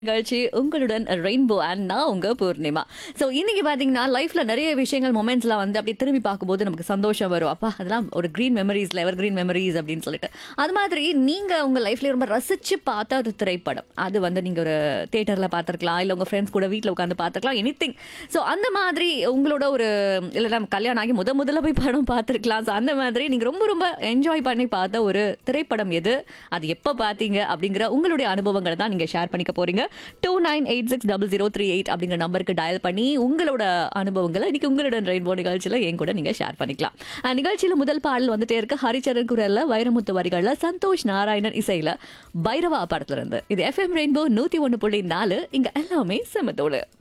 நிகழ்ச்சி உங்களுடன் rainbow and நான் உங்க பூர்ணிமா ஸோ இன்னைக்கு பார்த்தீங்கன்னா லைஃப்ல நிறைய விஷயங்கள் மொமெண்ட்ஸ்லாம் வந்து அப்படியே திரும்பி பார்க்கும்போது நமக்கு சந்தோஷம் வரும் அப்பா அதெல்லாம் ஒரு க்ரீன் மெமரிஸ்ல எவர் க்ரீன் மெமரிஸ் அப்படின்னு சொல்லிட்டு அது மாதிரி நீங்க உங்க லைஃப்ல ரொம்ப ரசிச்சு பார்த்த ஒரு திரைப்படம் அது வந்து நீங்க ஒரு தியேட்டர்ல பார்த்துருக்கலாம் இல்லை உங்க ஃப்ரெண்ட்ஸ் கூட வீட்டில் உட்காந்து பார்த்துருக்கலாம் எனி திங் ஸோ அந்த மாதிரி உங்களோட ஒரு இல்லை நம்ம கல்யாணம் ஆகி முத முதல்ல போய் படம் பார்த்துருக்கலாம் ஸோ அந்த மாதிரி நீங்க ரொம்ப ரொம்ப என்ஜாய் பண்ணி பார்த்த ஒரு திரைப்படம் எது அது எப்போ பார்த்தீங்க அப்படிங்கிற உங்களுடைய அனுபவங்களை தான் நீங்க ஷேர் பண்ணிக்க போறீங்க two nine eight six double zero three eight அப்படிங்கிற நம்பருக்கு டயல் பண்ணி உங்களோட அனுபவங்களை இன்னைக்கு உங்களுடன் ரெயின்போ நிகழ்ச்சியில் என் கூட நீங்க ஷேர் பண்ணிக்கலாம் அஹ் நிகழ்ச்சியில முதல் பாடல் வந்துட்டே இருக்கு ஹரிச்சரன் குரல்ல வைரமுத்து வரிகள்ல சந்தோஷ் நாராயணன் இசையில பைரவா படத்துல இருந்து இது எஃப்எம் ரெயின்போ நூத்தி ஒன்று புள்ளி நாலு இங்க எல்லாமே செமத்தோடு